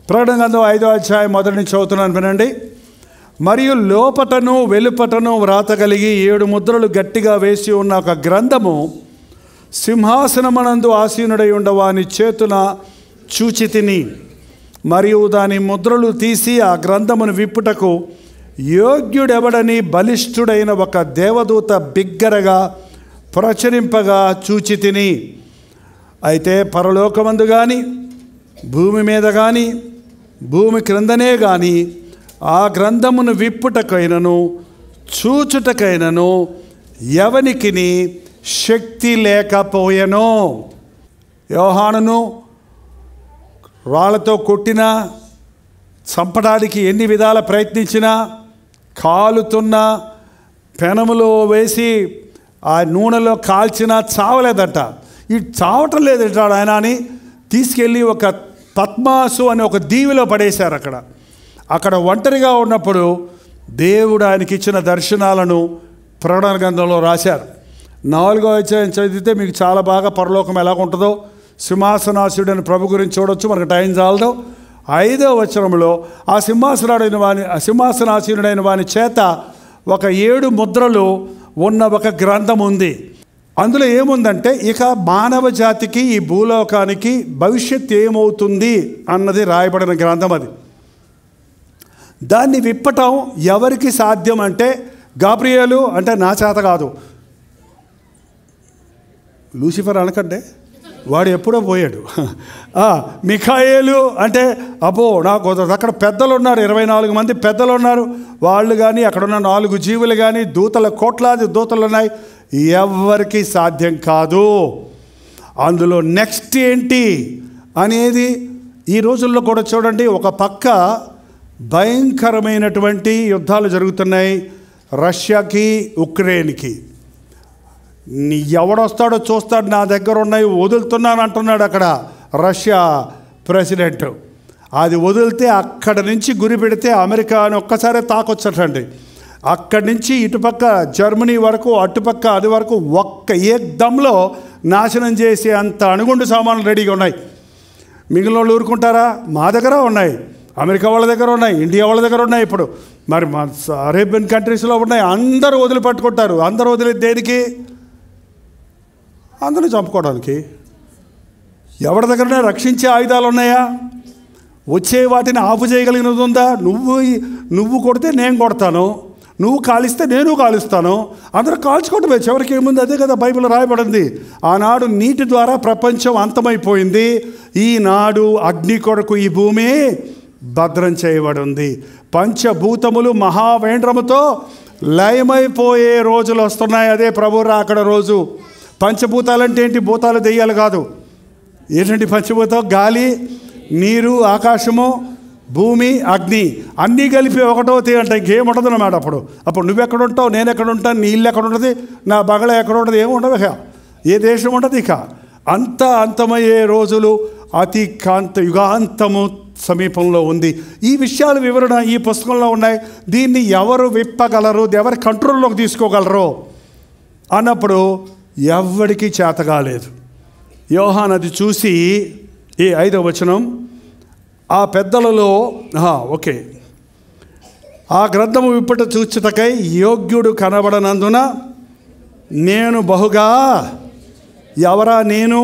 ప్రకటన గ్రంథం ఐదో అధ్యాయం మొదటి నుంచి చదువుతున్నాను వినండి మరియు లోపటను వెలుపటను వ్రాత కలిగి ఏడు ముద్రలు గట్టిగా వేసి ఉన్న ఒక గ్రంథము సింహాసనమనందు ఆసీనుడై ఉండవాని చేతున చూచితిని మరియు దాని ముద్రలు తీసి ఆ గ్రంథమును విప్పుటకు యోగ్యుడెవడని బలిష్ఠుడైన ఒక దేవదూత బిగ్గరగా ప్రచురింపగా చూచితిని అయితే పరలోకమందు కానీ భూమి మీద కానీ భూమి క్రిందనే కానీ ఆ గ్రంథమును విప్పుటకైనను చూచుటకైనను ఎవనికిని శక్తి లేకపోయెనో యోహానును రాళ్లతో కొట్టినా చంపడానికి ఎన్ని విధాల ప్రయత్నించినా కాలుతున్నా పెనములో వేసి ఆ నూనెలో కాల్చినా చావలేదట ఈ చావటం లేదు ఆయన అని తీసుకెళ్ళి ఒక పద్మాసు అని ఒక దీవిలో పడేశారు అక్కడ అక్కడ ఒంటరిగా ఉన్నప్పుడు దేవుడు ఆయనకి ఇచ్చిన దర్శనాలను ప్రకటన గ్రంథంలో రాశారు నాలుగో అధ్యాయం చదివితే మీకు చాలా బాగా పరలోకం ఎలా ఉంటుందో సింహాసనాసుడని ప్రభు గురించి చూడొచ్చు మనకు టైం చాలదు ఐదో వచనంలో ఆ సింహాసనాడైన వాని ఆ సింహాసనాసీనుడైన వాని చేత ఒక ఏడు ముద్రలు ఉన్న ఒక గ్రంథం ఉంది అందులో ఏముందంటే ఇక మానవ జాతికి ఈ భూలోకానికి భవిష్యత్ ఏమవుతుంది అన్నది రాయబడిన గ్రంథం అది దాన్ని విప్పటం ఎవరికి సాధ్యం అంటే గాబ్రియేలు అంటే నా చేత కాదు లూసిఫర్ అనకంటే వాడు ఎప్పుడో పోయాడు ఆ, మిఖాయేలు అంటే అబ్బో నాకు కుదరదు. అక్కడ పెద్దలు ఉన్నారు ఇరవై నాలుగు మంది పెద్దలు ఉన్నారు వాళ్ళు కానీ అక్కడ ఉన్న నాలుగు జీవులు కానీ దూతల కోట్లాది దూతలు ఉన్నాయి ఎవరికి సాధ్యం కాదు అందులో నెక్స్ట్ ఏంటి అనేది ఈ రోజుల్లో కూడా చూడండి ఒక పక్క భయంకరమైనటువంటి యుద్ధాలు జరుగుతున్నాయి రష్యాకి ఉక్రెయిన్కి నీ ఎవడొస్తాడో చూస్తాడు నా దగ్గర ఉన్నాయి వదులుతున్నాను అంటున్నాడు అక్కడ రష్యా ప్రెసిడెంట్ అది వదిలితే అక్కడ నుంచి గురి పెడితే అమెరికా అని ఒక్కసారి తాకొచ్చటండి అక్కడి నుంచి ఇటుపక్క జర్మనీ వరకు అటుపక్క అది వరకు ఒక్క ఏ దమ్లో నాశనం చేసే అంత అణుగుండు సామాన్లు రెడీగా ఉన్నాయి మిగిలిన వాళ్ళు ఊరుకుంటారా మా దగ్గర ఉన్నాయి అమెరికా వాళ్ళ దగ్గర ఉన్నాయి ఇండియా వాళ్ళ దగ్గర ఉన్నాయి ఇప్పుడు మరి మా అరేబియన్ కంట్రీస్లో ఉన్నాయి అందరూ వదిలిపట్టుకుంటారు అందరూ వదిలి దేనికి అందరూ చంపుకోవడానికి ఎవరి దగ్గరనే రక్షించే ఆయుధాలు ఉన్నాయా వచ్చే వాటిని ఆపు చేయగలిగినది ఉందా నువ్వు నువ్వు కొడితే నేను కొడతాను నువ్వు కాలిస్తే నేను కాలుస్తాను అందరూ కాల్చుకోవటమే చివరికి ఏముంది అదే కదా బైబిల్ రాయబడింది ఆనాడు నీటి ద్వారా ప్రపంచం అంతమైపోయింది ఈనాడు అగ్ని కొరకు ఈ భూమి భద్రం చేయబడి ఉంది పంచభూతములు మహావేంద్రముతో లయమైపోయే రోజులు వస్తున్నాయి అదే ప్రభు రాకడ రోజు పంచభూతాలంటే ఏంటి భూతాలు దెయ్యాలు కాదు ఏంటంటే పంచభూతం గాలి నీరు ఆకాశము భూమి అగ్ని అన్నీ కలిపి ఒకటో తీ అంటే ఇంకేం ఉండదు అన్నమాట అప్పుడు అప్పుడు నువ్వు ఎక్కడ ఉంటావు నేను ఎక్కడ ఉంటాను నీ ఇల్లు ఎక్కడ ఉంటుంది నా బగళ ఎక్కడ ఉంటుంది ఏమి ఉండదు ఇక ఏ దేశం ఉండదు ఇక అంత అంతమయ్యే రోజులు అతి కాంత యుగాంతము సమీపంలో ఉంది ఈ విషయాల వివరణ ఈ పుస్తకంలో ఉన్నాయి దీన్ని ఎవరు విప్పగలరు ఎవరి కంట్రోల్లోకి తీసుకోగలరు అన్నప్పుడు ఎవ్వడికి చేత కాలేదు యోహాన్ అది చూసి ఈ ఐదవ వచనం ఆ పెద్దలలో ఆహా, ఓకే ఆ గ్రంథము విప్పట చూచుటకై యోగ్యుడు కనబడనందున నేను బహుగా ఎవరా నేను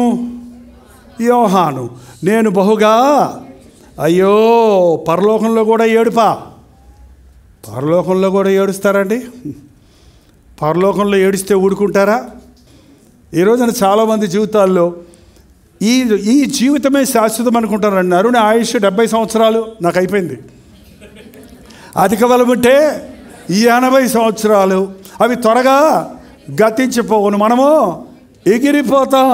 యోహాను నేను బహుగా అయ్యో పరలోకంలో కూడా ఏడుపా పరలోకంలో కూడా ఏడుస్తారండి పరలోకంలో ఏడిస్తే ఊడుకుంటారా ఈ రోజున చాలామంది జీవితాల్లో ఈ ఈ జీవితమే శాశ్వతం అనుకుంటారండి అరుణ ఆయుష్ డెబ్బై సంవత్సరాలు నాకు అయిపోయింది అధిక బలం ఉంటే ఈ ఎనభై సంవత్సరాలు అవి త్వరగా గతించిపోవును మనము ఎగిరిపోతాం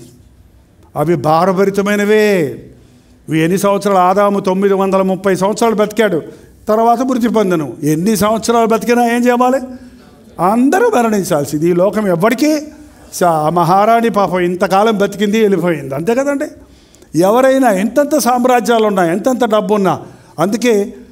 అవి భారభరితమైనవే ఇవి ఎన్ని సంవత్సరాలు ఆదాము తొమ్మిది వందల ముప్పై సంవత్సరాలు బతికాడు తర్వాత మృతి పొందను ఎన్ని సంవత్సరాలు బతికినా ఏం చేయాలి అందరూ మరణించాల్సింది ఈ లోకం ఎవ్వడికి స- ఆ మహారాణి పాపం ఇంతకాలం బతికింది వెళ్ళిపోయింది అంతే కదండి ఎవరైనా ఎంతెంత సామ్రాజ్యాలు ఉన్నా ఎంతెంత డబ్బు ఉన్నా అందుకే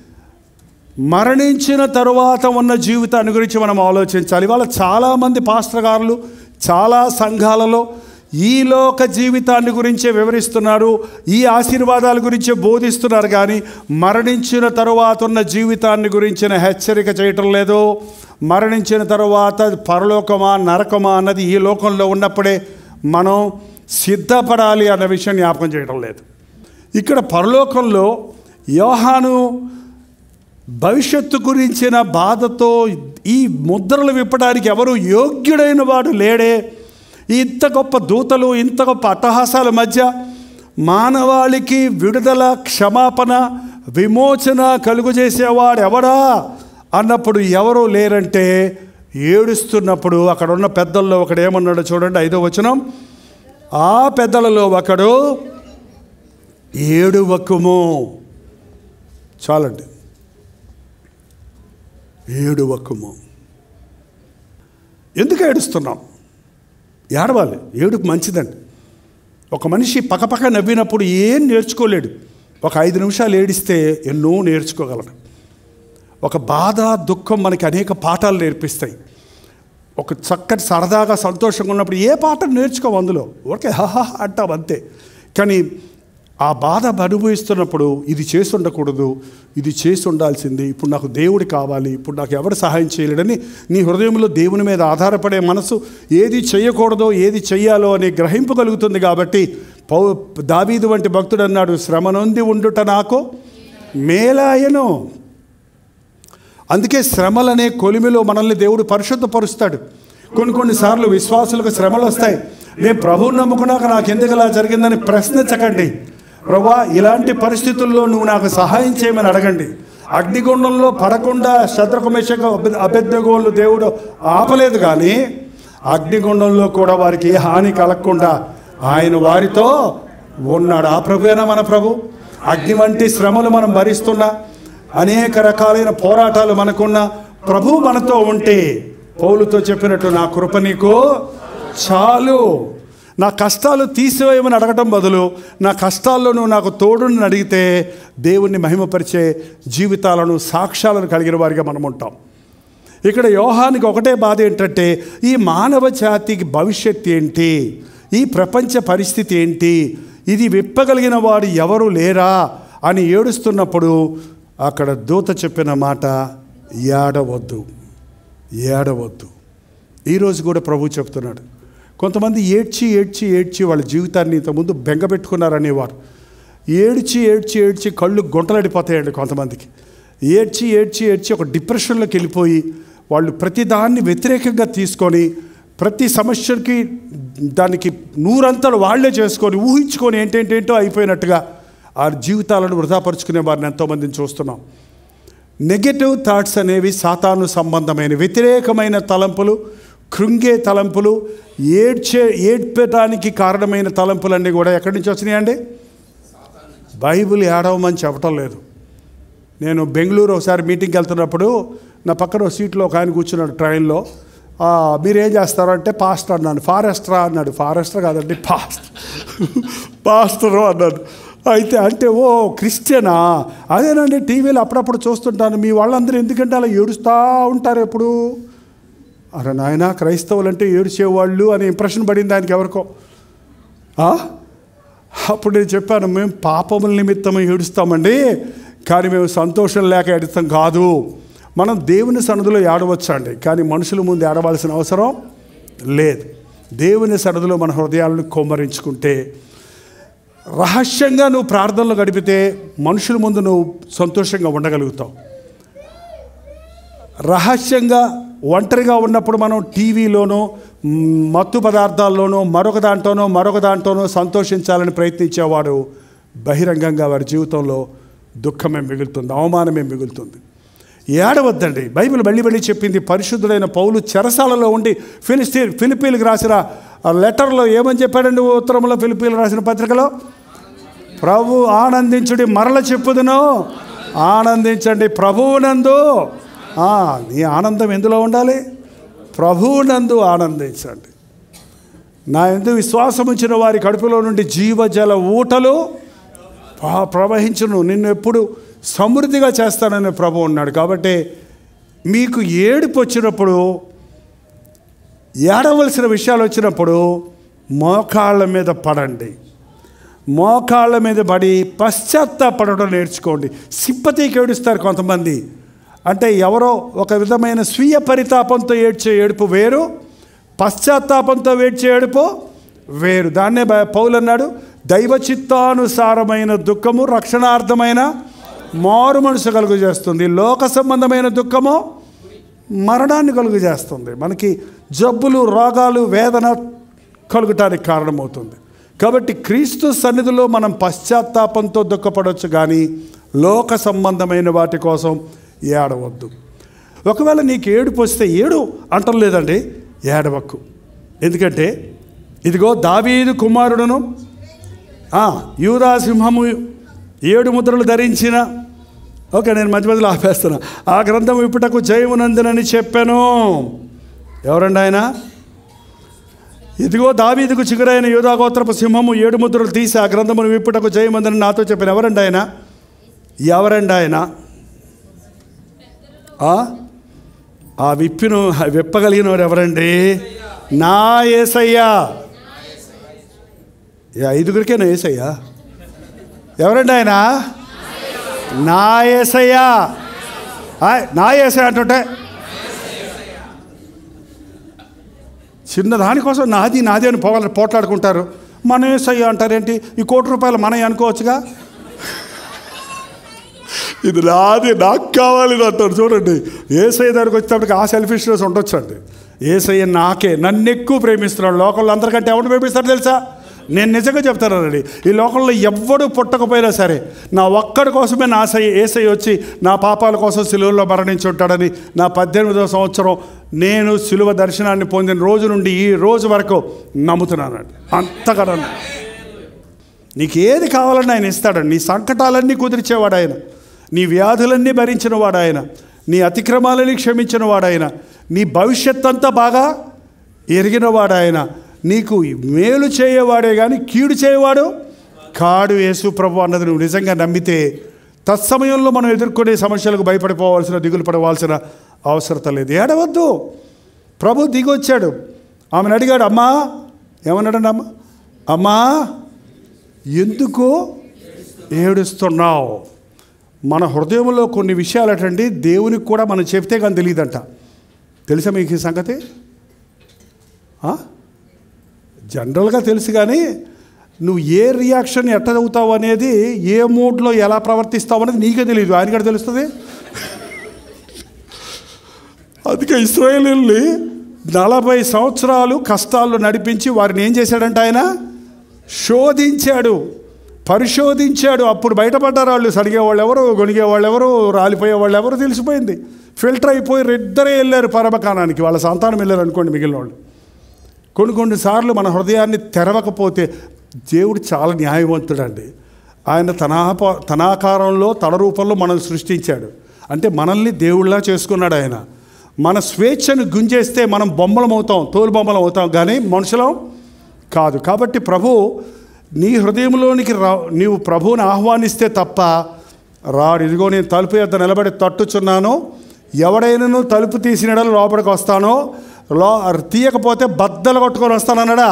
మరణించిన తరువాత ఉన్న జీవితాన్ని గురించి మనం ఆలోచించాలి ఇవాళ చాలామంది పాస్టర్ గారులు చాలా సంఘాలలో ఈ లోక జీవితాన్ని గురించే వివరిస్తున్నారు ఈ ఆశీర్వాదాల గురించే బోధిస్తున్నారు కానీ మరణించిన తరువాత ఉన్న జీవితాన్ని గురించిన హెచ్చరిక చేయటం లేదు మరణించిన తరువాత పరలోకమా నరకమా అన్నది ఈ లోకంలో ఉన్నప్పుడే మనం సిద్ధపడాలి అన్న విషయం జ్ఞాపకం చేయడం లేదు ఇక్కడ పరలోకంలో యోహాను భవిష్యత్తు గురించిన బాధతో ఈ ముద్రలు విప్పడానికి ఎవరు యోగ్యుడైన వాడు లేడే ఇంత గొప్ప దూతలు ఇంత గొప్ప అట్టహాసాల మధ్య మానవాళికి విడుదల క్షమాపణ విమోచన కలుగు చేసేవాడు ఎవడా అన్నప్పుడు ఎవరు లేరంటే ఏడుస్తున్నప్పుడు అక్కడ ఉన్న పెద్దల్లో ఒకడు ఏమన్నాడో చూడండి ఐదో వచనం ఆ పెద్దలలో ఒకడు ఏడువకుము చాలండి ఏడువకుము ఎందుకు ఏడుస్తున్నాం ఏడవాలి ఏడుపు మంచిదండి ఒక మనిషి పక్కపక్క నవ్వినప్పుడు ఏం నేర్చుకోలేడు ఒక ఐదు నిమిషాలు ఏడిస్తే ఎన్నో నేర్చుకోగలడు ఒక బాధ దుఃఖం మనకి అనేక పాఠాలు నేర్పిస్తాయి ఒక చక్కటి సరదాగా సంతోషంగా ఉన్నప్పుడు ఏ పాట నేర్చుకోవు అందులో ఓకే హహా అంటాం అంతే కానీ ఆ బాధ అనుభవిస్తున్నప్పుడు ఇది చేసి ఉండకూడదు ఇది చేసి ఉండాల్సింది ఇప్పుడు నాకు దేవుడు కావాలి ఇప్పుడు నాకు ఎవరు సహాయం చేయలేడని నీ హృదయంలో దేవుని మీద ఆధారపడే మనసు ఏది చేయకూడదో ఏది చెయ్యాలో అని గ్రహింపు కలుగుతుంది కాబట్టి పౌ దావీదు వంటి భక్తుడు అన్నాడు శ్రమ నొంది ఉండుట నాకు మేలాయను అందుకే శ్రమలనే కొలిమిలో మనల్ని దేవుడు పరిశుద్ధపరుస్తాడు కొన్ని కొన్నిసార్లు విశ్వాసులకు శ్రమలు వస్తాయి నేను ప్రభువుని నమ్ముకున్నాక నాకు ఎందుకు ఇలా జరిగిందని ప్రశ్నించకండి ప్రభా ఇలాంటి పరిస్థితుల్లో నువ్వు నాకు సహాయం చేయమని అడగండి అగ్నిగుండంలో పడకుండా శత్రుకమేషక అభ్యర్థగోళ్ళు దేవుడు ఆపలేదు కానీ అగ్నిగుండంలో కూడా వారికి ఏ హాని కలగకుండా ఆయన వారితో ఉన్నాడు ఆ ప్రభువేనా మన ప్రభు అగ్ని వంటి శ్రమలు మనం భరిస్తున్నా అనేక రకాలైన పోరాటాలు మనకున్న ప్రభు మనతో ఉంటే పౌలుతో చెప్పినట్టు నా కృప నీకు చాలు నా కష్టాలు తీసివేయమని అడగటం బదులు నా కష్టాల్లో నువ్వు నాకు తోడుని అడిగితే దేవుణ్ణి మహిమపరిచే జీవితాలను సాక్ష్యాలను కలిగిన వారిగా మనం ఉంటాం ఇక్కడ యోహానికి ఒకటే బాధ ఏంటంటే ఈ మానవ జాతికి భవిష్యత్ ఏంటి ఈ ప్రపంచ పరిస్థితి ఏంటి ఇది విప్పగలిగిన వాడు ఎవరు లేరా అని ఏడుస్తున్నప్పుడు అక్కడ దూత చెప్పిన మాట ఏడవద్దు ఏడవద్దు ఈరోజు కూడా ప్రభు చెప్తున్నాడు కొంతమంది ఏడ్చి ఏడ్చి ఏడ్చి వాళ్ళ జీవితాన్ని ఇంతకుముందు బెంగపెట్టుకున్నారనేవారు ఏడ్చి ఏడ్చి ఏడ్చి కళ్ళు గుంటలడిపోతాయండి కొంతమందికి ఏడ్చి ఏడ్చి ఏడ్చి ఒక డిప్రెషన్లోకి వెళ్ళిపోయి వాళ్ళు ప్రతిదాన్ని వ్యతిరేకంగా తీసుకొని ప్రతి సమస్యకి దానికి నూరంతలు వాళ్ళే చేసుకొని ఊహించుకొని ఏంటేంటేంటో అయిపోయినట్టుగా ఆ జీవితాలను వృధాపరుచుకునే వారిని ఎంతోమందిని చూస్తున్నాం నెగటివ్ థాట్స్ అనేవి సాతాను సంబంధమైన వ్యతిరేకమైన తలంపులు కృంగే తలంపులు ఏడ్చే ఏడ్పడానికి కారణమైన తలంపులన్నీ కూడా ఎక్కడి నుంచి వచ్చినాయండి బైబిల్ ఏడవమని చెప్పటం లేదు నేను బెంగళూరు ఒకసారి మీటింగ్కి వెళ్తున్నప్పుడు నా పక్కన ఒక సీట్లో ఒక ఆయన కూర్చున్నాడు ట్రైన్లో "ఆ, మీరేం చేస్తారు అంటే పాస్టర్ అన్నాను ఫారెస్టరా అన్నాడు ఫారెస్టర్ కాదండి పాస్ట్ పాస్టరు అన్నాడు అయితే అంటే ఓ క్రిస్టియనా అదేనండి టీవీలో అప్పుడప్పుడు చూస్తుంటాను మీ వాళ్ళందరూ ఎందుకంటే అలా ఏడుస్తూ ఉంటారు ఎప్పుడు అరే నాయన క్రైస్తవులు అంటే ఏడ్చేవాళ్ళు అనే ఇంప్రెషన్ పడింది ఆయనకి ఎవరికో ఆ? అప్పుడు నేను చెప్పాను మేము పాపముల నిమిత్తం ఏడుస్తామండి కానీ మేము సంతోషం లేక ఏడుస్తాం కాదు మనం దేవుని సన్నిధిలో ఏడవచ్చండి కానీ మనుషుల ముందు ఏడవలసిన అవసరం లేదు దేవుని సన్నిధిలో మన హృదయాలను కొమ్మరించుకుంటే రహస్యంగా నువ్వు ప్రార్థనలు గడిపితే మనుషుల ముందు నువ్వు సంతోషంగా ఉండగలుగుతావు రహస్యంగా ఒంటరిగా ఉన్నప్పుడు మనం టీవీలోనో మ్, మత్తు పదార్థాల్లోనో మరొక దాంట్లోనో మరొక దాంట్లోనో సంతోషించాలని ప్రయత్నించేవాడు బహిరంగంగా వారి జీవితంలో దుఃఖమే మిగులుతుంది అవమానమే మిగులుతుంది ఏడవద్దండి బైబిల్ మళ్ళీ మళ్ళీ చెప్పింది పరిశుద్ధుడైన పౌలు చెరసాలలో ఉండి ఫిలిస్తీ ఫిలిపీలకు రాసిన ఆ లెటర్లో ఏమని చెప్పాడండి ఉత్తరంలో ఫిలిపీలు రాసిన పత్రికలో ప్రభు ఆనందించుడి మరల చెప్పుదును ఆనందించండి ప్రభువునందు ఆ, నీ ఆనందం ఎందులో ఉండాలి ప్రభువునందు ఆనందించండి నా ఎందు విశ్వాసం ఉంచిన వారి కడుపులో నుండి జీవజల ఊటలు ప్ర- ప్రవహించును నిన్ను ఎప్పుడు సమృద్ధిగా చేస్తానని ప్రభు ఉన్నాడు కాబట్టి మీకు ఏడుపు వచ్చినప్పుడు ఏడవలసిన విషయాలు వచ్చినప్పుడు మోకాళ్ళ మీద పడండి మోకాళ్ళ మీద పడి పశ్చాత్తాపడడం నేర్చుకోండి సింపతికి ఏడుస్తారు కొంతమంది అంటే ఎవరో ఒక విధమైన స్వీయ పరితాపంతో ఏడ్చే ఏడుపు వేరు పశ్చాత్తాపంతో ఏడ్చే ఏడుపు వేరు దాన్నే బ- పౌలు అన్నాడు దైవ చిత్తానుసారమైన దుఃఖము రక్షణార్థమైన మారు మనసు కలుగు చేస్తుంది లోక సంబంధమైన దుఃఖము మరణాన్ని కలుగు చేస్తుంది మనకి జబ్బులు రోగాలు వేదన కలుగటానికి కారణమవుతుంది కాబట్టి క్రీస్తు సన్నిధిలో మనం పశ్చాత్తాపంతో దుఃఖపడవచ్చు కానీ లోక సంబంధమైన వాటి కోసం ఏడవద్దు ఒకవేళ నీకు ఏడుపు వస్తే ఏడు అంటం లేదండి ఏడవక్కు ఎందుకంటే ఇదిగో దావీదు కుమారుడును ఆ, యూదా సింహము ఏడు ముద్రలు ధరించిన ఓకే నేను మధ్య మధ్యలో ఆపేస్తున్నా ఆ గ్రంథం ఇప్పుటకు జయమునందునని చెప్పాను ఎవరండి ఆయన ఇదిగో దావీదుకు చిగురైన యూదాగోత్రపు సింహము ఏడు ముద్రలు తీసి ఆ గ్రంథమును విప్పుటకు జయమందని నాతో చెప్పాను ఎవరండి ఆయన ఎవరండి ఆయన ఆ? ఆ విప్పిను విప్పగలిగిన వారు ఎవరండి నా ఏసయ్యా ఈ ఐదుగురికే నా ఏసయ్యా ఎవరండి ఆయన నా ఏసయ్యా ఆయ్, నా ఏసయ్య అంటుంటే చిన్న దానికోసం నాది నాది అని పోవాలి పోట్లాడుకుంటారు మన ఏసయ్య అంటారేంటి ఈ కోటి రూపాయలు మనవి అనుకోవచ్చుగా ఇది నాది నాకు కావాలి ఇది అంటారు చూడండి ఏసయ్య దగ్గరికి వచ్చేటప్పటికి ఆ సెల్ఫిష్నెస్ ఉండొచ్చండి ఏసయ్య నాకే నన్ను ఎక్కువ ప్రేమిస్తున్నాడు లోకంలో అందరికంటే ఎవరు ప్రేమిస్తాడు తెలుసా నేను నిజంగా చెప్తానండి ఈ లోకంలో ఎవ్వడు పుట్టకపోయినా సరే నా ఒక్కడి కోసమే నా సై ఏసై వచ్చి నా పాపాల కోసం సిలువలో మరణించి ఉంటాడని నా పద్దెనిమిదవ సంవత్సరం నేను సిలువ దర్శనాన్ని పొందిన రోజు నుండి ఈ రోజు వరకు నమ్ముతున్నానండి అంతగా నమ్ము. నీకు ఏది కావాలని ఆయన ఇస్తాడండి నీ సంకటాలన్నీ కుదిర్చేవాడు ఆయన నీ వ్యాధులన్నీ భరించిన వాడు ఆయన నీ అతిక్రమాలని క్షమించిన వాడు ఆయన నీ భవిష్యత్ అంతా బాగా ఎరిగినవాడు ఆయన నీకు మేలు చేయవాడే కానీ కీడు చేయవాడు కాడు యేసు ప్రభు అన్నది నువ్వు నిజంగా నమ్మితే తత్సమయంలో మనం ఎదుర్కొనే సమస్యలకు భయపడిపోవాల్సిన దిగులు పడవలసిన అవసరత లేదు ఏడవద్దు ప్రభు దిగొచ్చాడు ఆమెను అడిగాడు అమ్మా ఏమన్నాడండి అమ్మ అమ్మా ఎందుకు ఏడుస్తున్నావు మన హృదయంలో కొన్ని విషయాలు అటండి దేవునికి కూడా మనం చెప్తే కానీ తెలియదంట తెలుసా మీకు ఈ సంగతి ఆ? జనరల్గా తెలుసు కానీ నువ్వు ఏ రియాక్షన్ ఎట్ట చదువుతావు అనేది ఏ మూడ్లో ఎలా ప్రవర్తిస్తావు అనేది నీకే తెలియదు ఆయన కూడా తెలుస్తుంది అందుకే ఇస్రాయేలీల్ని నలభై సంవత్సరాలు కష్టాల్లో నడిపించి వారిని ఏం చేశాడంట ఆయన శోధించాడు పరిశోధించాడు అప్పుడు బయటపడ్డారు వాళ్ళు సడిగే వాళ్ళు ఎవరు గొనిగే వాళ్ళు ఎవరు రాలిపోయే వాళ్ళు ఎవరు తెలిసిపోయింది ఫిల్టర్ అయిపోయి ఇద్దరే వెళ్ళారు పరమకానానికి వాళ్ళ సంతానం వెళ్ళారు అనుకోండి మిగిలిన వాళ్ళు కొన్ని కొన్ని సార్లు మన హృదయాన్ని తెరవకపోతే దేవుడు చాలా న్యాయవంతుడండి ఆయన తన ఆప- తన ఆకారంలో తన రూపంలో మనం సృష్టించాడు అంటే మనల్ని దేవుళ్ళలా చేసుకున్నాడు ఆయన మన స్వేచ్ఛను గుంజేస్తే మనం బొమ్మలం అవుతాం తోలు బొమ్మలం అవుతాం కానీ మనుషులం కాదు కాబట్టి ప్రభు నీ హృదయంలోనికి రా నీవు ప్రభువుని ఆహ్వానిస్తే తప్ప రాడు ఇదిగో నేను తలుపు యొద్ద నిలబడి తట్టుచున్నాను ఎవడైనాను తలుపు తీసిన యెడల లోపలికి వస్తానో లో తీయకపోతే బద్దలు కొట్టుకొని వస్తానన్నాడా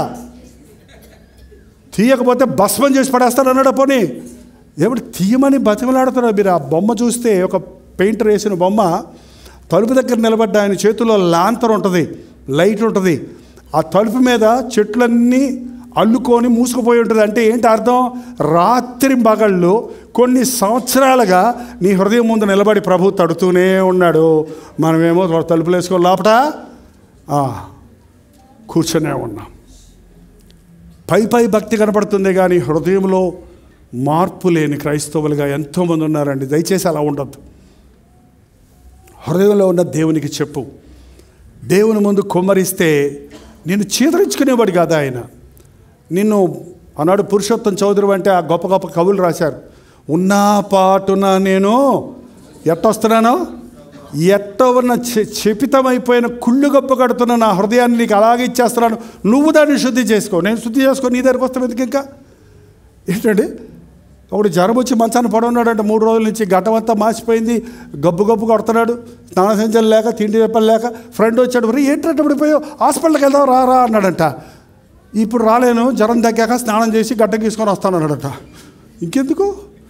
తీయకపోతే భస్మం చేసి పడేస్తానన్నాడా పోనీ ఏమిటి తీయమని బతిమలాడుతున్నారు మీరు ఆ బొమ్మ చూస్తే ఒక పెయింటర్ వేసిన బొమ్మ తలుపు దగ్గర నిలబడ్డ ఆయన చేతిలో లాంతర్ ఉంటుంది లైట్ ఉంటుంది ఆ తలుపు మీద చెట్లన్నీ అల్లుకొని మూసుకుపోయి ఉంటుంది అంటే ఏంటి అర్థం రాత్రి మగళ్ళు కొన్ని సంవత్సరాలుగా నీ హృదయం ముందు నిలబడి ప్రభు తడుతూనే ఉన్నాడు మనమేమో తలుపులు వేసుకొని లోపట ఆ, కూర్చొనే ఉన్నాం పై పై భక్తి కనపడుతుంది కానీ హృదయంలో మార్పు లేని క్రైస్తవులుగా ఎంతోమంది ఉన్నారండి దయచేసి అలా ఉండద్దు హృదయంలో ఉన్న దేవునికి చెప్పు దేవుని ముందు కుమ్మరిస్తే నిన్ను చీదరించుకునేవాడు కాదు ఆయన నిన్ను ఆనాడు పురుషోత్తం చౌదరి అంటే ఆ గొప్ప గొప్ప కవులు రాశారు ఉన్నా పాటున నేను ఎట్టొస్తున్నాను ఎట్ట ఉన్న చె- చెపితమైపోయిన కుళ్ళు గొప్ప కడుతున్న నా హృదయాన్ని నీకు అలాగే ఇచ్చేస్తున్నాను నువ్వు దాన్ని శుద్ధి చేసుకో నేను శుద్ధి చేసుకో నీ దగ్గరికి వస్తాం ఎందుకు ఇంకా ఏంటండి ఒకడు జ్వరం వచ్చి మంచాన్ని పడున్నాడంటే మూడు రోజుల నుంచి గడ్డం అంతా మాసిపోయింది గబ్బు గబ్బు కొడుతున్నాడు స్నాన సంచలు లేక తిండి చెప్పలు లేక ఫ్రెండ్ వచ్చాడు మరి ఏంటంటే పడిపోయావు హాస్పిటల్కి వెళ్దాం రా రా అన్నాడంట ఇప్పుడు రాలేను జ్వరం తగ్గాక స్నానం చేసి గడ్డ గీసుకొని వస్తాను అన్నాడట ఇంకెందుకు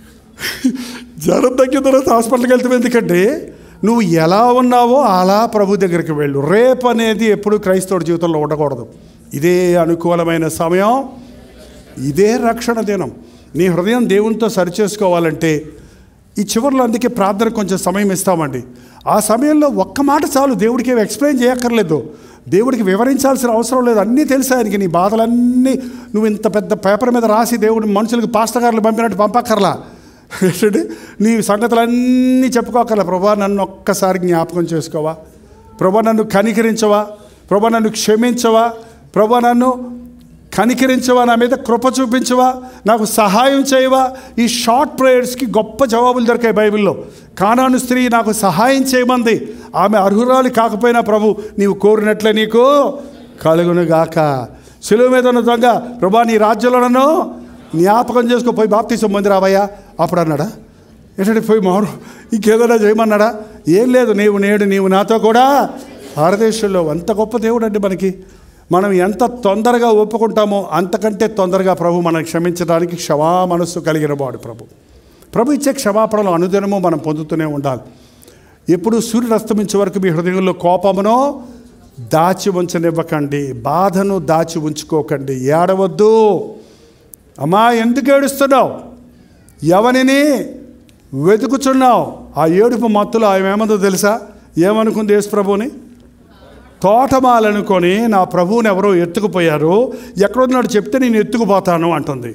జ్వరం తగ్గిన తర్వాత హాస్పిటల్కి వెళ్తే ఎందుకంటే నువ్వు ఎలా ఉన్నావో అలా ప్రభు దగ్గరికి వెళ్ళు రేపు అనేది ఎప్పుడు క్రైస్తవుడి జీవితంలో ఉండకూడదు ఇదే అనుకూలమైన సమయం ఇదే రక్షణ దినం నీ హృదయం దేవునితో సరిచేసుకోవాలంటే ఈ చివరిలో అందుకే ప్రార్థన కొంచెం సమయం ఇస్తామండి ఆ సమయంలో ఒక్క మాట చాలు దేవుడికి ఏమి ఎక్స్ప్లెయిన్ చేయక్కర్లేదు దేవుడికి వివరించాల్సిన అవసరం లేదు అన్నీ తెలుసు ఆయనకి నీ బాధలన్నీ నువ్వు ఇంత పెద్ద పేపర్ మీద రాసి దేవుడు మనుషులకు పాస్టర్ గారులు పంపినట్టు పంపక్కర్లా ఏంటంటే నీ సంగతులన్నీ చెప్పుకోకర్లా ప్రభా నన్ను ఒక్కసారి జ్ఞాపకం చేసుకోవా ప్రభా నన్ను కనికరించవా ప్రభా నన్ను క్షమించవా ప్రభా నన్ను కనికరించవా నా మీద కృప చూపించవా నాకు సహాయం చేయవా ఈ షార్ట్ ప్రేయర్స్కి గొప్ప జవాబులు దొరికాయి బైబిల్లో కానాను స్త్రీ నాకు సహాయం చేయమంది ఆమె అర్హురాలు కాకపోయినా ప్రభు నీవు కోరినట్లే నీకు కలుగును గాక సెలువు మీద ఉన్న దొంగ ప్రభా నీ రాజ్యంలో నన్ను జ్ఞాపకం చేసుకో పోయి బాప్తీసం మంది రావయ్యా అప్పుడు అన్నాడా ఏంటంటే పోయి మారు ఇంకేదైనా చేయమన్నాడా ఏం లేదు నీవు నేడు నీవు నాతో కూడా భారతదేశంలో అంత గొప్ప దేవుడు అండి మనకి మనం ఎంత తొందరగా ఒప్పుకుంటామో అంతకంటే తొందరగా ప్రభు మనం క్షమించడానికి క్షమా మనస్సు కలిగిన వాడు ప్రభు ప్రభు ఇచ్చే క్షమాపణలు అనుదినము మనం పొందుతూనే ఉండాలి ఎప్పుడు సూర్యుడు అస్తమించే వరకు మీ హృదయంలో కోపమును దాచి ఉంచనివ్వకండి బాధను దాచి ఉంచుకోకండి ఏడవద్దు అమ్మా ఎందుకు ఏడుస్తున్నావు ఎవరిని వెతుకుచున్నావు ఆ ఏడుపు మత్తులో ఆమె ఏమందో తెలుసా ఏమనుకుంది యేసు ప్రభుని తోటమాలనుకొని నా ప్రభువుని ఎవరో ఎత్తుకుపోయారు ఎక్కడున్నాడు చెప్తే నేను ఎత్తుకుపోతాను అంటుంది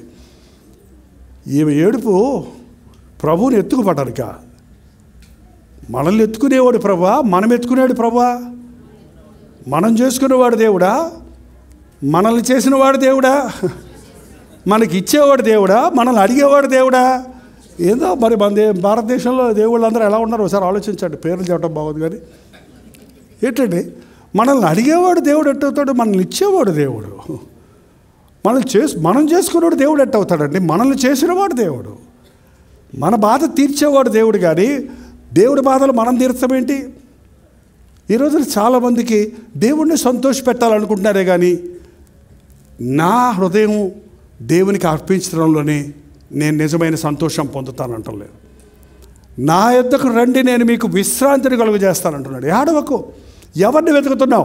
ఈమె ఏడుపు ప్రభువుని ఎత్తుకుపడనుక మనల్ని ఎత్తుకునేవాడు ప్రభా మనం ఎత్తుకునేవాడు ప్రభా మనం చేసుకునేవాడు దేవుడా మనల్ని చేసినవాడు దేవుడా మనకి ఇచ్చేవాడు దేవుడా మనల్ని అడిగేవాడు దేవుడా ఏదో మరి మన దే భారతదేశంలో దేవుళ్ళందరూ ఎలా ఉన్నారు ఒకసారి ఆలోచించండి పేర్లు చెప్పడం బాగోదు కానీ ఏంటండి మనల్ని అడిగేవాడు దేవుడు ఎట్టవుతాడు మనల్ని ఇచ్చేవాడు దేవుడు మనల్ని చేసి మనం చేసుకునేవాడు దేవుడు ఎట్టవుతాడండి మనల్ని చేసినవాడు దేవుడు మన బాధ తీర్చేవాడు దేవుడు కానీ దేవుడి బాధలు మనం తీర్చమేంటి ఈ రోజున చాలామందికి దేవుణ్ణి సంతోష పెట్టాలనుకుంటున్నారే కానీ నా హృదయం దేవునికి అర్పించడంలోనే నేను నిజమైన సంతోషం పొందుతానంటలేదు నా యొద్దకు రండి నేను మీకు విశ్రాంతిని కలుగు చేస్తానంటున్నాడు ఏడవకు ఎవరిని వెతుకుతున్నావు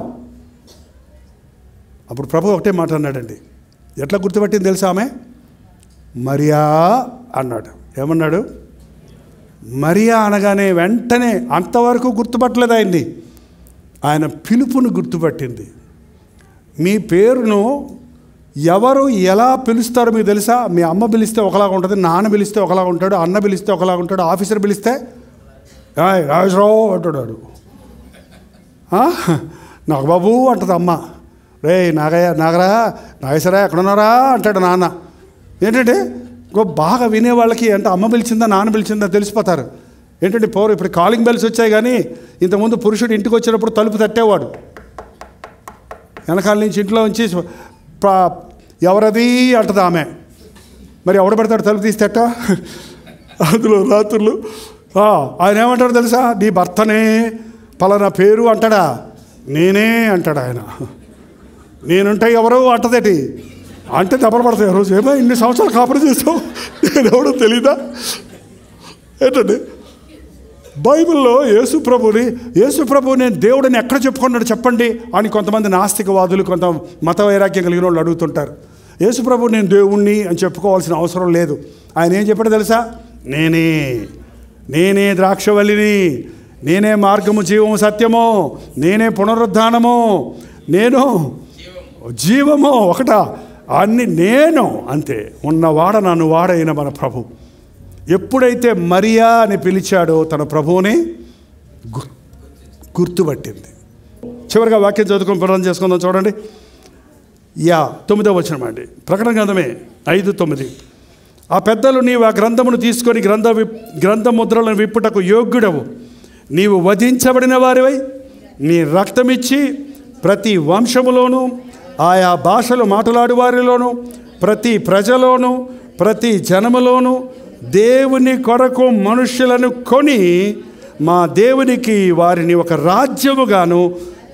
అప్పుడు ప్రభు ఒకటే మాట అన్నాడండి ఎట్లా గుర్తుపట్టింది తెలుసా ఆమె మరియా అన్నాడు ఏమన్నాడు మరియా అనగానే వెంటనే అంతవరకు గుర్తుపట్టలేదు ఆయన్ని ఆయన పిలుపును గుర్తుపట్టింది మీ పేరును ఎవరు ఎలా పిలుస్తారో మీకు తెలుసా మీ అమ్మ పిలిస్తే ఒకలాగా ఉంటుంది నాన్న పిలిస్తే ఒకలాగా ఉంటాడు అన్న పిలిస్తే ఒకలాగా ఉంటాడు ఆఫీసర్ పిలిస్తే "ఏయ్, రాజరావు అంటాడు వాడు. "ఆ? నాగబాబు అంటది అమ్మ రే నాగయ్య నాగరా నాగేశ్వరా ఎక్కడున్నారా అంటాడు నాన్న ఏంటంటే ఇంకో బాగా వినే వాళ్ళకి అంటే అమ్మ పిలిచిందా నాన్న పిలిచిందా తెలిసిపోతారు ఏంటంటే పౌరు ఇప్పుడు కాలింగ్ బెల్స్ వచ్చాయి కానీ ఇంతకుముందు పురుషుడు ఇంటికి వచ్చినప్పుడు తలుపు తట్టేవాడు వెనకాల నుంచి ఇంట్లో నుంచి ప్ర- ఎవరది అంటది ఆమె మరి ఎవడు పెడతాడు తలుపు తీస్తేట అందులో రాత్రులు ఆ, ఆయన ఏమంటాడు తెలుసా నీ భర్తనే పలానా పేరు అంటాడా నేనే అంటాడు ఆయన నేనుంటే ఎవరు అంటదేటి అంటే దెబ్బలు పడతాయి రోజు ఏమో ఇన్ని సంవత్సరాలు కాపురం చేస్తావు నేను ఎవడో తెలీదా ఏంటండి బైబిల్లో యేసు ప్రభుని యేసు ప్రభు నేను దేవుడిని ఎక్కడ చెప్పుకున్నాడు చెప్పండి అని కొంతమంది నాస్తికవాదులు కొంత మత వైరాగ్యం కలిగిన వాళ్ళు అడుగుతుంటారు యేసు ప్రభు నేను దేవుణ్ణి అని చెప్పుకోవాల్సిన అవసరం లేదు ఆయన ఏం చెప్పాడు తెలుసా నేనే నేనే ద్రాక్షవల్లిని నేనే మార్గము జీవము సత్యము నేనే పునరుద్ధానము నేను జీవము ఒకట అన్ని నేను అంతే ఉన్నవాడ నన్ను వాడైన మన ప్రభు ఎప్పుడైతే మరియా అని పిలిచాడో తన ప్రభువుని గు- గుర్తుపట్టింది చివరిగా వాక్యం చదువుకొని ప్రార్థన చేసుకుందాం చూడండి యా తొమ్మిదో వచనం అండి ప్రకటన గ్రంథమే ఐదు తొమ్మిది ఆ పెద్దలు నీవు ఆ గ్రంథమును తీసుకొని గ్రంథ విప్ గ్రంథ ముద్రలను విప్పుటకు యోగ్యుడవు నీవు వధించబడిన వారివై నీ రక్తమిచ్చి ప్రతి వంశములోను ఆయా భాషలు మాట్లాడు వారిలోను ప్రతి ప్రజలోను ప్రతి జనములోను దేవుని కొరకు మనుష్యులను కొని మా దేవునికి వారిని ఒక రాజ్యముగాను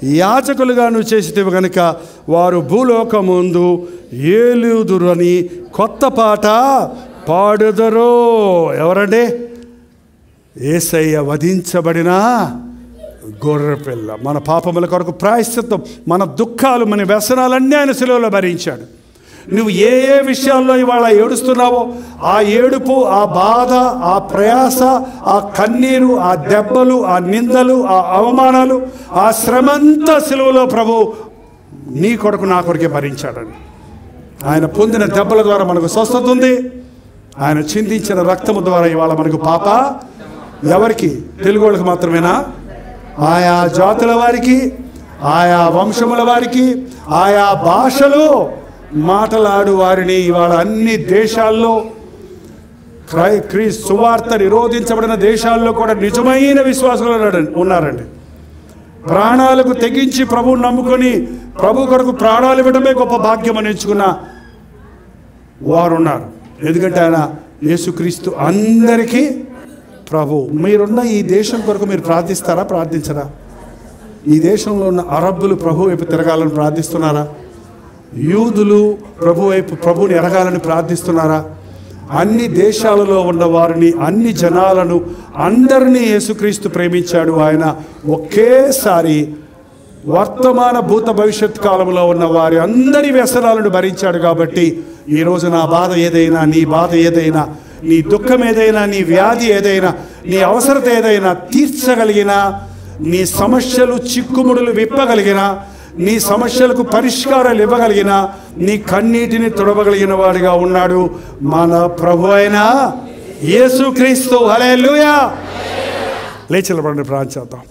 యాచకులుగా నువ్వు చేసితివి గనుక వారు భూలోకముందు ఏలుదురని కొత్త పాట పాడుదరు ఎవరండి ఏసయ్య వధించబడిన గొర్రెపిల్ల మన పాపముల కొరకు ప్రాయశ్చిత్తం మన దుఃఖాలు మన వ్యసనాలన్నీ ఆయన శిలువలో భరించాడు నువ్వు ఏ ఏ విషయాల్లో ఇవాళ ఏడుస్తున్నావో ఆ ఏడుపు ఆ బాధ ఆ ప్రయాస ఆ కన్నీరు ఆ దెబ్బలు ఆ నిందలు ఆ అవమానాలు ఆ శ్రమంతా సిలువలో ప్రభు నీ కొరకు నా కొరకే భరించాడని ఆయన పొందిన దెబ్బల ద్వారా మనకు స్వస్థత ఉంది ఆయన చిందించిన రక్తము ద్వారా ఇవాళ మనకు పాప ఎవరికి తెలుగు వాళ్ళకి మాత్రమేనా ఆయా జాతుల వారికి ఆయా వంశముల వారికి ఆయా భాషలో మాటలాడు వారిని ఇవాళ అన్ని దేశాల్లో క్రై క్రీ సువార్త నిరోధించబడిన దేశాల్లో కూడా నిజమైన విశ్వాసులు ఉన్నారండి- ఉన్నారండి ప్రాణాలకు తెగించి ప్రభువుని నమ్ముకొని ప్రభు కొరకు ప్రాణాలు ఇవ్వడమే గొప్ప భాగ్యం అని ఎంచుకున్న వారు ఉన్నారు ఎందుకంటే ఆయన యేసుక్రీస్తు అందరికీ ప్రభు మీరున్న ఈ దేశం కొరకు మీరు ప్రార్థిస్తారా ప్రార్థించరా ఈ దేశంలో ఉన్న అరబ్బులు ప్రభు వైపు తిరగాలని ప్రార్థిస్తున్నారా యూదులు ప్రభు వైపు ప్రభుని ఎరగాలని ప్రార్థిస్తున్నారా అన్ని దేశాలలో ఉన్న వారిని అన్ని జనాలను అందరినీ యేసుక్రీస్తు ప్రేమించాడు ఆయన ఒకేసారి వర్తమాన భూత భవిష్యత్ కాలంలో ఉన్న వారి అందరి వ్యసనాలను భరించాడు కాబట్టి ఈరోజు నా బాధ ఏదైనా నీ బాధ ఏదైనా నీ దుఃఖం ఏదైనా నీ వ్యాధి ఏదైనా నీ అవసరత ఏదైనా తీర్చగలిగిన నీ సమస్యలు చిక్కుముడులు విప్పగలిగిన నీ సమస్యలకు పరిష్కారాలు ఇవ్వగలిగిన నీ కన్నీటిని తుడవగలిగిన వాడిగా ఉన్నాడు మన ప్రభు అయిన యేసుక్రీస్తు హల్లెలూయా లేచిలపడండి ప్రాంచేద్దాం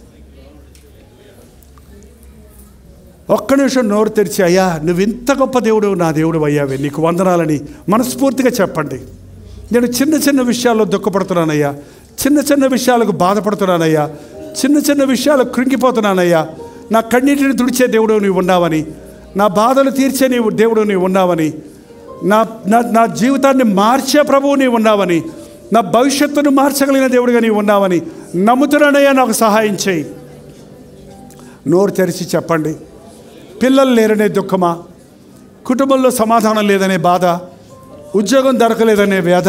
ఒక్క నిమిషం నోరు తెరిచి అయ్యా నువ్వు ఇంత గొప్ప దేవుడు నా దేవుడు అయ్యావే నీకు వందనాలని మనస్ఫూర్తిగా చెప్పండి నేను చిన్న చిన్న విషయాల్లో దుఃఖపడుతున్నానయ్యా చిన్న చిన్న విషయాలకు బాధపడుతున్నానయ్యా చిన్న చిన్న విషయాలకు కృంగిపోతున్నానయ్యా నా కన్నీటిని తుడిచే దేవుడు నీవు ఉన్నావని నా బాధలు తీర్చే నీవు దేవుడు నీవు ఉన్నావని నా నా నా జీవితాన్ని మార్చే ప్రభువు నీవు ఉన్నావని నా భవిష్యత్తును మార్చగలిగిన దేవుడిగా నీవు ఉన్నావని నమ్ముతున్నానయ్యా నాకు సహాయం చేయి నోరు తెరిచి చెప్పండి పిల్లలు లేరనే దుఃఖమా కుటుంబంలో సమాధానం లేదనే బాధ ఉద్యోగం దొరకలేదనే వ్యధ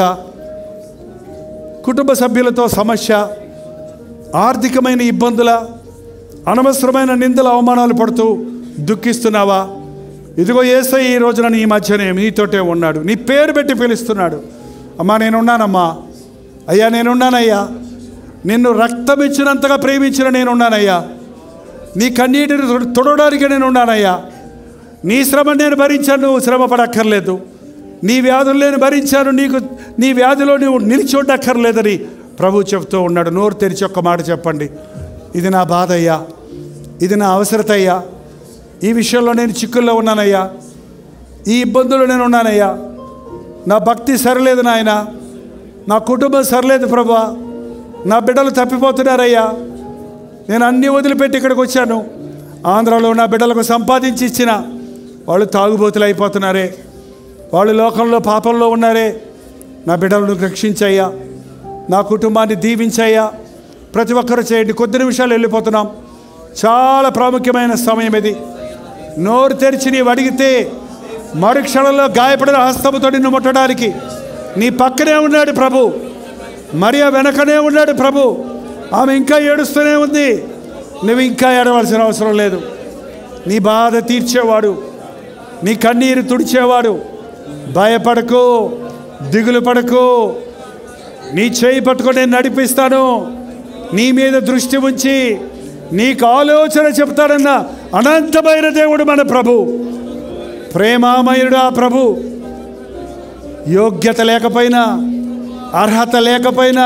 కుటుంబ సభ్యులతో సమస్య ఆర్థికమైన ఇబ్బందుల అనవసరమైన నిందల అవమానాలు పడుతూ దుఃఖిస్తున్నావా ఇదిగో ఏసై ఈ రోజున నీ మధ్యనే నీతోటే ఉన్నాడు నీ పేరు పెట్టి పిలుస్తున్నాడు అమ్మా నేనున్నానమ్మా అయ్యా నేనున్నానయ్యా నిన్ను రక్తం ఇచ్చినంతగా ప్రేమించిన నేనున్నానయ్యా నీ కన్నీటిని తుడ- తుడవడానికి నేను ఉన్నానయ్యా నీ శ్రమ నేను భరించాను నువ్వు శ్రమ పడక్కర్లేదు నీ వ్యాధులు నేను భరించాను నీకు నీ వ్యాధిలో నువ్వు నిలిచి ఉండక్కర్లేదని ప్రభు చెప్తూ ఉన్నాడు నోరు తెరిచి ఒక్క మాట చెప్పండి ఇది నా బాధ అయ్యా ఇది నా అవసరత అయ్యా ఈ విషయంలో నేను చిక్కుల్లో ఉన్నానయ్యా ఈ ఇబ్బందులు నేను ఉన్నానయ్యా నా భక్తి సరిలేదు నాయన నా కుటుంబం సరిలేదు ప్రభా నా బిడ్డలు తప్పిపోతున్నారయ్యా నేను అన్నీ వదిలిపెట్టి ఇక్కడికి వచ్చాను ఆంధ్రాలో నా బిడ్డలకు సంపాదించి ఇచ్చిన వాళ్ళు తాగుబోతులు అయిపోతున్నారే వాళ్ళు లోకంలో పాపంలో ఉన్నారే నా బిడ్డలను రక్షించయ్యా నా కుటుంబాన్ని దీవించయ్యా ప్రతి ఒక్కరు చేయండి కొద్ది నిమిషాలు వెళ్ళిపోతున్నాం చాలా ప్రాముఖ్యమైన సమయం ఇది నోరు తెరిచి నీవు అడిగితే మరుక్షణంలో గాయపడిన హస్తముతో నిన్ను ముట్టడానికి నీ పక్కనే ఉన్నాడు ప్రభు మరియా వెనకనే ఉన్నాడు ప్రభు ఆమె ఇంకా ఏడుస్తూనే ఉంది నువ్వు ఇంకా ఏడవలసిన అవసరం లేదు నీ బాధ తీర్చేవాడు నీ కన్నీరు తుడిచేవాడు భయపడకు దిగులు పడకు నీ చేయి పట్టుకొని నేను నడిపిస్తాను నీ మీద దృష్టి ఉంచి నీకు ఆలోచన చెప్తాడన్న అనంతమైన దేవుడు మన ప్రభు ప్రేమామయుడు ఆ ప్రభు యోగ్యత లేకపోయినా అర్హత లేకపోయినా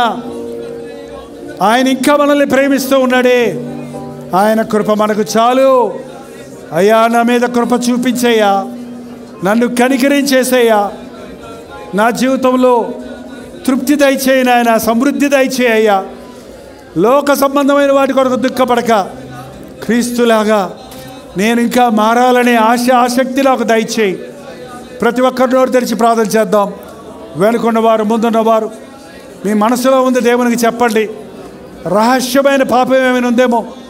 ఆయన ఇంకా మనల్ని ప్రేమిస్తూ ఉన్నాడే ఆయన కృప మనకు చాలు అయ్యా నా మీద కృప చూపించయ్యా నన్ను కనికరించేసయ్యా నా జీవితంలో తృప్తి దయచేయి నాయన సమృద్ధి దయచేయ్యా లోక సంబంధమైన వాటి కొరకు దుఃఖపడక క్రీస్తులాగా నేను ఇంకా మారాలనే ఆశ ఆసక్తి నాకు దయచేయి ప్రతి ఒక్కరి నోరు తెరిచి ప్రార్థన చేద్దాం వెనుకున్నవారు ముందున్నవారు మీ మనసులో ఉంది దేవునికి చెప్పండి రహస్యమైన పాపం ఏమైనా ఉందేమో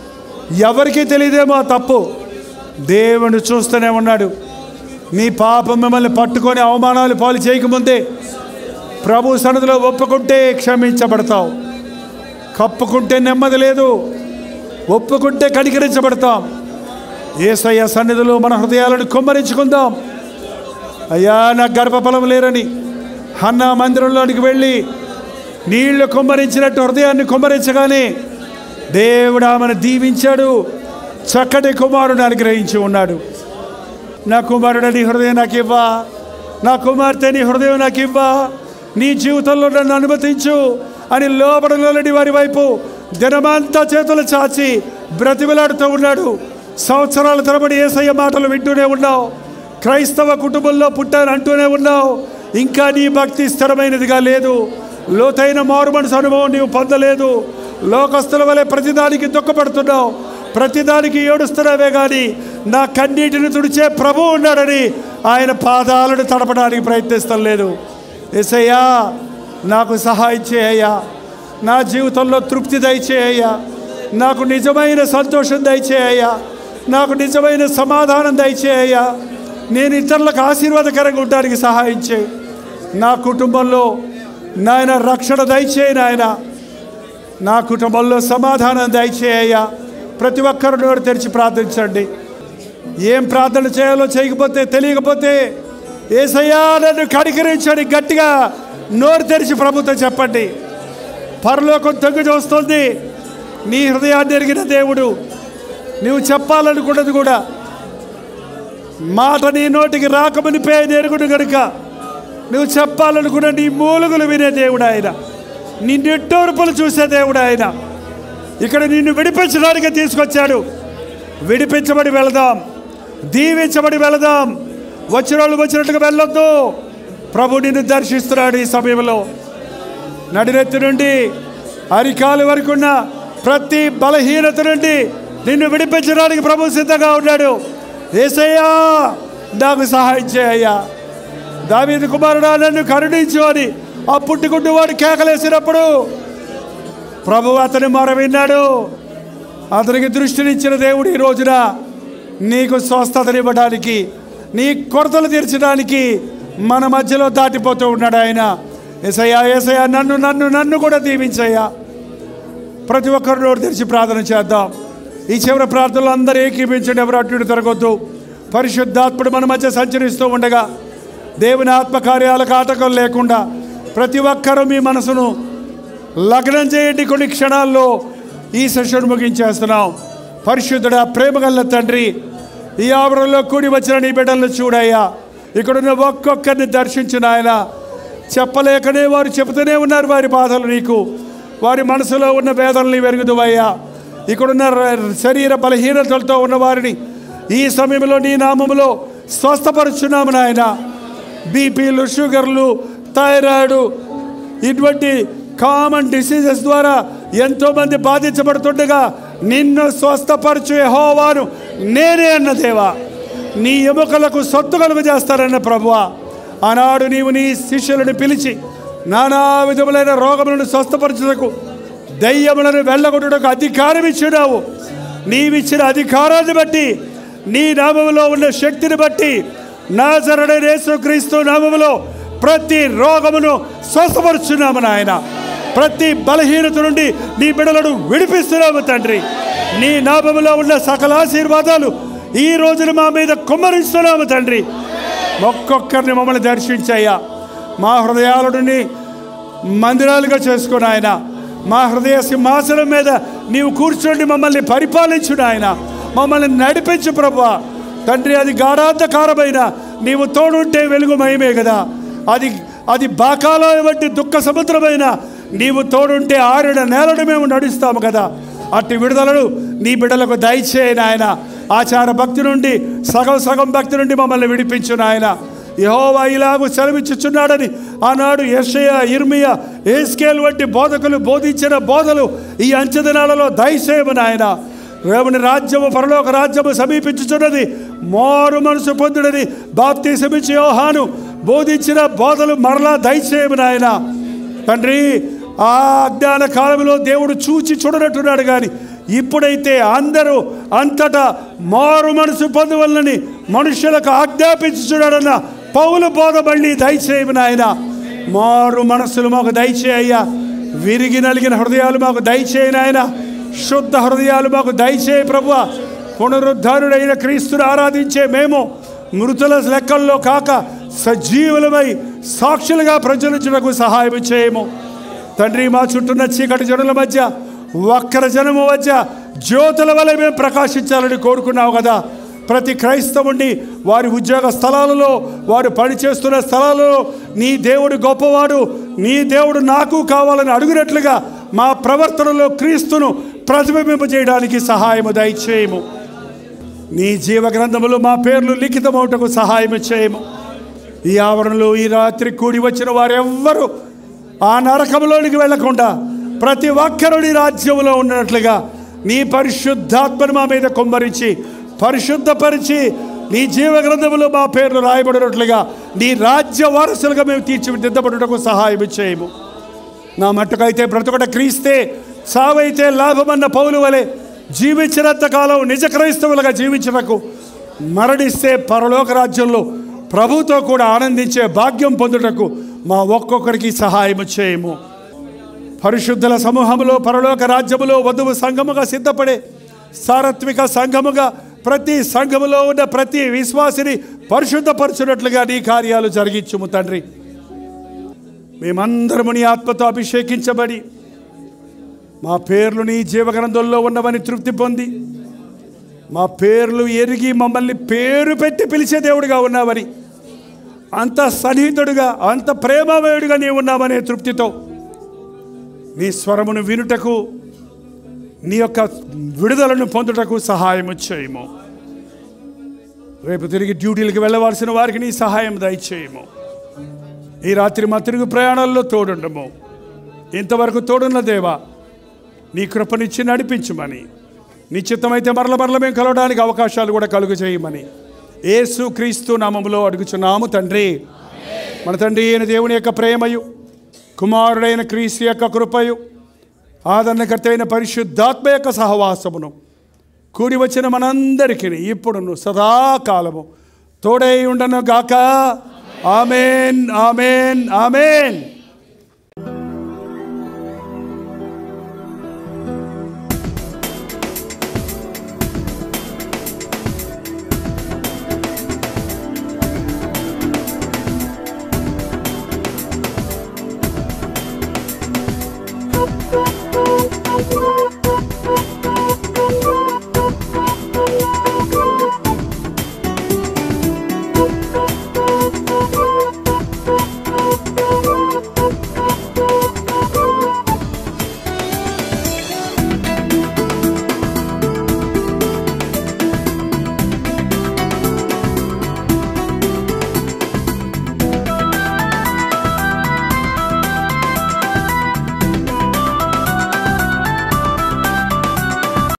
ఎవరికీ తెలియదేమో ఆ తప్పు దేవుని చూస్తూనే ఉన్నాడు నీ పాపం మిమ్మల్ని పట్టుకొని అవమానాలు పాలు చేయకముందే ప్రభు సన్నిధిలో ఒప్పుకుంటే క్షమించబడతావు కప్పుకుంటే నెమ్మది లేదు ఒప్పుకుంటే కనికరించబడతాం ఏసయ్య సన్నిధిలో మన హృదయాలను కుమ్మరించుకుందాం అయ్యా నాకు గర్భఫలం లేరని అన్న మందిరంలోనికి వెళ్ళి నీళ్లు కుమ్మరించినట్టు హృదయాన్ని కుమ్మరించగానే దేవుడు ఆమెను దీవించాడు చక్కటి కుమారుని అనుగ్రహించి ఉన్నాడు నా కుమారుడు నీ హృదయం నాకు ఇవ్వా నా కుమార్తె నీ హృదయం నాకు ఇవ్వా నీ జీవితంలో నన్ను అనుమతించు అని లోపడలోని వారి వైపు దినమంతా చేతులు చాచి బ్రతిమలాడుతూ ఉన్నాడు సంవత్సరాల తరబడి ఏసయ్య మాటలు వింటూనే ఉన్నావు క్రైస్తవ కుటుంబంలో పుట్టాను అంటూనే ఉన్నావు ఇంకా నీ భక్తి స్థిరమైనదిగా లేదు లోతైన మారు మనసు అనుభవం నీవు పొందలేదు లోకస్తుల వలె ప్రతిదానికి దుఃఖపడుతున్నావు ప్రతిదానికి ఏడుస్తున్నావే కానీ నా కన్నీటిని తుడిచే ప్రభు ఉన్నాడని ఆయన పాదాలను తడపడానికి ప్రయత్నిస్తాం లేదు ఎసయ్యా నాకు సహాయం చేయయ్యా నా జీవితంలో తృప్తి దయచేయ్యా నాకు నిజమైన సంతోషం దయచేయ్యా నాకు నిజమైన సమాధానం దయచేయ్యా నేను ఇతరులకు ఆశీర్వాదకరంగా ఉండడానికి సహాయం చేయి నా కుటుంబంలో నాయన రక్షణ దయచేయి నాయన నా కుటుంబంలో సమాధానం దయచేయ్యా ప్రతి ఒక్కరు నోరు తెరిచి ప్రార్థించండి ఏం ప్రార్థన చేయాలో చేయకపోతే తెలియకపోతే ఏసయ్యా నన్ను కడికరించని గట్టిగా నోరు తెరిచి ప్రభుత్వం చెప్పండి పరలోకం తగ్గు చూస్తుంది నీ హృదయాన్ని ఎరిగిన దేవుడు నువ్వు చెప్పాలనుకున్నది కూడా మాట నీ నోటికి రాకమునిపే ఎరుగుడు గనుక నువ్వు చెప్పాలనుకున్న నీ మూలుగులు వినే దేవుడు ఆయన నీ నిట్టూర్పులు చూసే దేవుడు ఆయన ఇక్కడ నిన్ను విడిపించడానికి తీసుకొచ్చాడు విడిపించబడి వెళదాం దీవించబడి వెళదాం వచ్చిన వాళ్ళు వచ్చినట్టుగా వెళ్ళొద్దు ప్రభు నిన్ను దర్శిస్తున్నాడు ఈ సమయంలో నడినెత్తి నుండి అరికాలు వరకు ఉన్న ప్రతి బలహీనత నుండి నిన్ను విడిపించడానికి ప్రభు సిద్ధంగా ఉన్నాడు ఏసయ్యా నాకు సహాయం చేయయ్యా దావీదు కుమారుడా నన్ను కరుణించు అని ఆ పుట్టుకుంటూ వాడు కేకలేసినప్పుడు ప్రభు అతని మొర విన్నాడు అతనికి దృష్టినిచ్చిన దేవుడు ఈ రోజున నీకు స్వస్థతనివ్వడానికి నీ కొరతలు తీర్చడానికి మన మధ్యలో దాటిపోతూ ఉన్నాడు ఆయన ఎసయ్యా ఏసయ్యా నన్ను నన్ను నన్ను కూడా దీవించయ్యా ప్రతి ఒక్కరు నోరు తెరిచి ప్రార్థన చేద్దాం ఈ చివరి ప్రార్థనలు అందరూ ఏకీపించండి ఎవరు అటు ఇటు తిరగొద్దు పరిశుద్ధాత్ముడు మన మధ్య సంచరిస్తూ ఉండగా దేవుని ఆత్మకార్యాలకు ఆటకం లేకుండా ప్రతి ఒక్కరూ మీ మనసును లగ్నం చేయండి కొన్ని క్షణాల్లో ఈ సెషన్ ముగించేస్తున్నాం పరిశుద్ధుడా ప్రేమగల్ల తండ్రి ఈ ఆవరణలో కూడి వచ్చిన నీ బిడ్డలను చూడయ్యా ఇక్కడున్న ఒక్కొక్కరిని దర్శించిన ఆయన చెప్పలేకనే వారు చెబుతూనే ఉన్నారు వారి బాధలు నీకు వారి మనసులో ఉన్న వేదనని వెరుగుదువయ్యా ఇక్కడున్న ర- శరీర బలహీనతలతో ఉన్న వారిని ఈ సమయంలో నీ నామములో స్వస్థపరుచున్నాము నాయన బీపీలు షుగర్లు థైరాయిడ్ ఇటువంటి కామన్ డిసీజెస్ ద్వారా ఎంతోమంది బాధించబడుతుండగా నిన్ను స్వస్థపరచు యెహోవాను నేనే అన్న దేవా నీ ఎముకలకు సొత్తు కలుగు చేస్తారన్న ప్రభువా ఆనాడు నీవు నీ శిష్యులను పిలిచి నానా విధములైన రోగములను స్వస్థపరచుటకు దయ్యములను వెళ్ళగొట్టుటకు అధికారం ఇచ్చినావు నీవిచ్చిన అధికారాన్ని బట్టి నీ నామములో ఉన్న శక్తిని బట్టి నాజరుడైన యేసుక్రీస్తు నామములో ప్రతి రోగమును స్వస్థపరుచున్నాము నాయన ప్రతి బలహీనత నుండి నీ బిడలను విడిపిస్తున్నాము తండ్రి నీ నామములో ఉన్న సకల ఆశీర్వాదాలు ఈ రోజున మా మీద కుమ్మరిస్తున్నాము తండ్రి ఒక్కొక్కరిని మమ్మల్ని దర్శించయ్యా మా హృదయాలని మందిరాలుగా చేసుకుని ఆయన మా హృదయ సింహాసనం మీద నీవు కూర్చోండి మమ్మల్ని పరిపాలించు ఆయన మమ్మల్ని నడిపించు ప్రభా తండ్రి అది గాఢాంధకారమైన నీవు తోడుంటే వెలుగు మయమే కదా అది అది బాకాల వంటి దుఃఖ సముద్రమైన నీవు తోడుంటే ఆరిన నేలను మేము నడుస్తాము కదా అట్టి విడుదలను నీ బిడ్డలకు దయచేయని ఆయన ఆచార భక్తి నుండి సగం సగం భక్తి నుండి మమ్మల్ని విడిపించు నాయన యహోవా ఇలాగూ సెలవిచ్చుచున్నాడని ఆనాడు యెషయ ఇర్మియా ఏస్కేల్ వంటి బోధకులు బోధించిన బోధలు ఈ అంచెదినాలలో దయచేయము నాయన దేవుని రాజ్యము పరలోక రాజ్యము సమీపించుచున్నది మోరు మనసు పొందుడని బాప్తి సమించి యోహాను బోధించిన బోధలు మరలా దయచేయము నాయన తండ్రి ఆ అజ్ఞాన కాలంలో దేవుడు చూచి చూడనట్టున్నాడు కానీ ఇప్పుడైతే అందరూ అంతటా మారు మనసు పొందవలనని మనుషులకు ఆజ్ఞాపించుచున్నాడన్న పౌలు బోధ మళ్ళీ దయచేయము నాయన మారు మనసులు మాకు దయచేయ్యా విరిగి నలిగిన హృదయాలు మాకు దయచేయి నాయన శుద్ధ హృదయాలు మాకు దయచేయి ప్రభు పునరుద్ధారుడైన క్రీస్తుని ఆరాధించే మేము మృతుల లెక్కల్లో కాక సజీవులమై సాక్షులుగా ప్రజలించుటకు సహాయం చేయము తండ్రి మా చుట్టూన్న చీకటి జనుల మధ్య వక్ర జనము మధ్య జ్యోతుల వల్ల మేము ప్రకాశించాలని కోరుకున్నావు కదా ప్రతి క్రైస్తవుణ్ణి వారి ఉద్యోగ స్థలాలలో వారు పనిచేస్తున్న స్థలాలలో నీ దేవుడు గొప్పవాడు నీ దేవుడు నాకు కావాలని అడుగునట్లుగా మా ప్రవర్తనలో క్రీస్తును ప్రతిబింబింపజేయడానికి సహాయము దయచేయము నీ జీవ గ్రంథములో మా పేర్లు లిఖితమవుటకు సహాయం చేయము ఈ ఆవరణలో ఈ రాత్రి కూడి వచ్చిన వారెవ్వరూ ఆ నరకంలోనికి వెళ్లకుండా ప్రతి ఒక్కరుని రాజ్యంలో ఉన్నట్లుగా నీ పరిశుద్ధాత్మను మా మీద కుమ్మరించి పరిశుద్ధపరిచి నీ జీవ గ్రంథములో మా పేర్లు రాయబడినట్లుగా నీ రాజ్య వారసులుగా మేము తీర్చిదిద్దబడుటకు సహాయం చేయము నా మట్టుకైతే బ్రతుకట క్రీస్తే సావైతే లాభమన్న పౌలు వలె జీవించినంత కాలం నిజ క్రైస్తవులుగా జీవించటకు మరణిస్తే పరలోక రాజ్యంలో ప్రభుతో కూడా ఆనందించే భాగ్యం పొందుటకు మా ఒక్కొక్కరికి సహాయం చేయము పరిశుద్ధుల సమూహములో పరలోక రాజ్యములో వధువు సంఘముగా సిద్ధపడే సారత్విక సంఘముగా ప్రతి సంఘములో ఉన్న ప్రతి విశ్వాసిని పరిశుద్ధపరచునట్లుగా నీ కార్యాలు జరిగించుము తండ్రి మేమందరము నీ ఆత్మతో అభిషేకించబడి మా పేర్లు నీ జీవగ్రంథంలో ఉన్నవని తృప్తి పొంది మా పేర్లు ఎరిగి మమ్మల్ని పేరు పెట్టి పిలిచే దేవుడిగా ఉన్నావని అంత సన్నిహితుడుగా అంత ప్రేమమయుడిగా నీ ఉన్నావనే తృప్తితో నీ స్వరమును వినుటకు నీ యొక్క విడుదలను పొందుటకు సహాయం చేయము రేపు తిరిగి డ్యూటీలకు వెళ్ళవలసిన వారికి నీ సహాయం దయచేయము ఈ రాత్రి మా తిరుగు ప్రయాణాల్లో తోడుండము ఇంతవరకు తోడున్న దేవా నీ కృపనిచ్చి నడిపించమని నిశ్చితమైతే మరల మరల మేము కలవడానికి అవకాశాలు కూడా కలుగు చేయమని యేసు క్రీస్తు నామములో అడుగుచున్నాము తండ్రి మన తండ్రి అయిన దేవుని యొక్క ప్రేమయు కుమారుడైన క్రీస్తు యొక్క కృపయు ఆదరణకర్త అయిన పరిశుద్ధాత్మ యొక్క సహవాసమును కూడి వచ్చిన మనందరికీ ఇప్పుడును సదాకాలము తోడై ఉండను గాక ఆమెన్ ఆమెన్ ఆమెన్